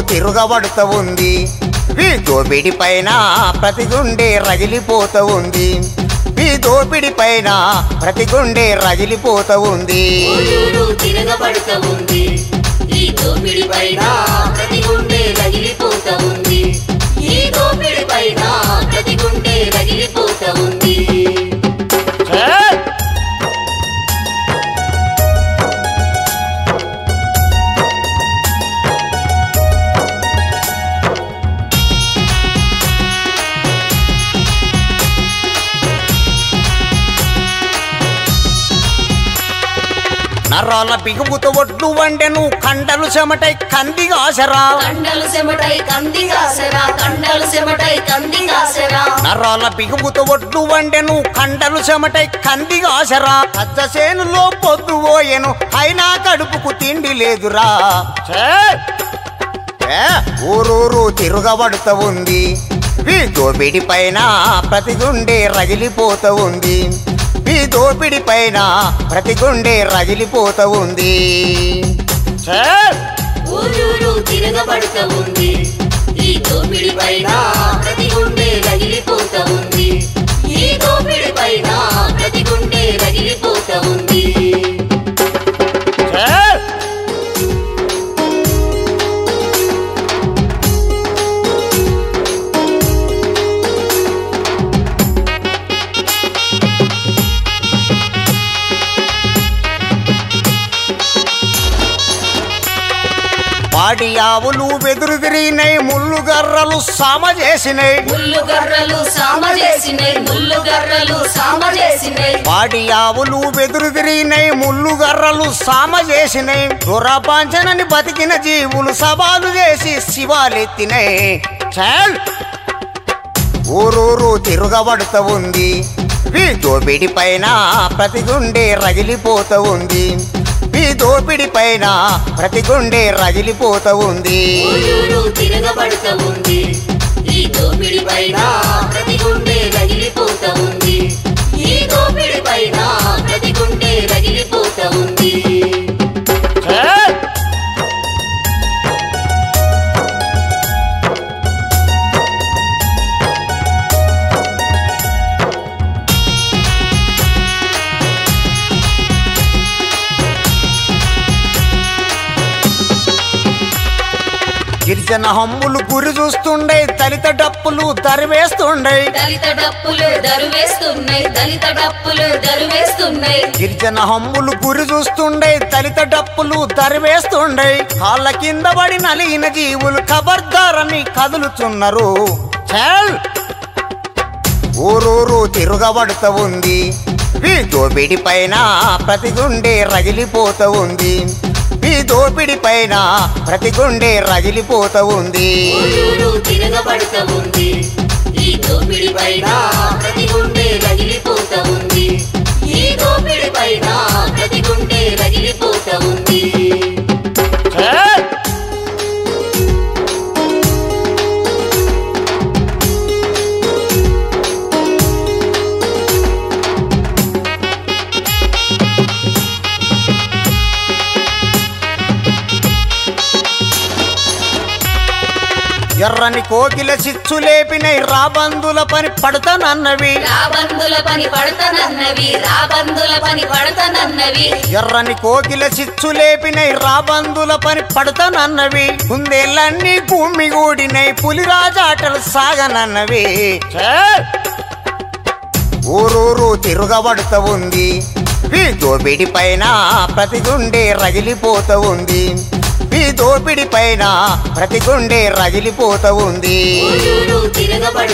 తిరుగబడుతూ ఉంది ఈ దోపిడి పైన ప్రతి గుండె రగిలిపోతూ ఉంది ఈ దోపిడి పైన ప్రతి గుండె రగిలిపోతూ ఉంది ఊరూరు తిరగబడుతూ ఉంది ఈ దోపిడి పైన ప్రతి గుండె రగిలిపోతూ ఉంది ఈ దోపిడి పైన ప్రతి గుండె రగిలిపోతూ ఉంది నరాల బిగుపుతో ఒడ్లు వండెను కండలు చెమటై కందిగాసరా కండలు చెమటై కంది కాసరా కండలు చెమటై కంది కాసరా నరాల బిగుపుతో ఒడ్లు వండెను కండలు చెమటై కందిగాసరా పచ్చ చేనులో పొద్దు పోయెను అయినా కడుపుకు తిండి లేదురా ఛే! ఏ, ఊరూరు తిరుగబడుతూ ఉంది ఈ దోపిడి పైన ప్రతి గుండె రగిలిపోతూ ఉంది ఈ దోపిడి పైన ప్రతి గుండె రగిలిపోతూ ఉంది ఛే! ఊరూరు తిరగబడుతూ ఉంది ఈ దోపిడి పైన ప్రతి గుండె రగిలిపోతూ ఉంది ఈ దోపిడి పైన ప్రతి గుండె రగిలిపోతూ ఉంది ఛే! పాడి ఆవులు వెదురు తిరిగినాయి ముళ్ళు గర్రలు సామ చేసినాయి ముళ్ళు గర్రలు సామ చేసినాయి ముళ్ళు గర్రలు సామ చేసినాయి పాడి ఆవులు వెదురు తిరిగినాయి ముళ్ళు గర్రలు సామ చేసినాయి దురపాంచనని బతికిన జీవులు సవాలు చేసి శివాలెత్తినాయి చాల్ ఊరూరు తిరుగబడుతూ ఉంది ఈ దోపిడి పైన ప్రతి గుండె రగిలిపోతూ ఉంది ఈ దోపిడి పైన ప్రతి గుండె రగిలిపోతూ ఉంది ఊరూరు తిరగబడుతూ ఉంది ఈ దోపిడి పైన ప్రతి గుండె రగిలిపోతూ ఉంది ఈ దోపిడి పైన ప్రతి గుండె రగిలిపోతూ ఉంది చాల్ గిరిజన హమ్ములు గురి చూస్తుండే దళిత డప్పులు దరివేస్తుండే దళిత డప్పులు దరువేస్తున్నాయి దళిత డప్పులు దరువేస్తున్నాయి గిరిజన హమ్ములు గురి చూస్తుండే దళిత డప్పులు దరివేస్తుండే కాళ్ళ కింద పడి నలిగిన జీవులు ఖబర్దారని కదులుతున్నారు చాల్ ఊరూరు తిరుగబడుతూ ఉంది ఈ దోపిడి పైన ప్రతి గుండె రగిలిపోతూ ఉంది ఈ దోపిడి పైన ప్రతి గుండె రగిలిపోతూ ఉంది ఊరూరు తిరగబడుతూ ఉంది ఈ దోపిడి పైన ప్రతి గుండె రగిలిపోతూ ఉంది ఈ దోపిడి పైన ప్రతి గుండె రగిలిపోతూ ఉంది చాల్ ఎర్రని కోకిల చిచ్చు లేపినై రాబందుల పని పడతానన్నవి రాబందుల పని పడతనన్నవి రాబందుల పని పడతనన్నవి ఎర్రని కోకిల చిచ్చు లేపినై రాబందుల పని పడతానన్నవి కుందేళ్ళన్నీ భూమి గూడినై పులిరాజాటలు సాగనన్నవి ఛే! ఊరూరు తిరుగబడుతూ ఉంది ఈ దోపిడి పైన ప్రతి గుండె రగిలిపోతూ ఉంది ఈ దోపిడి పైన ప్రతి గుండె రగిలిపోతూ ఉంది ఊరూరు తిరగబడుతూ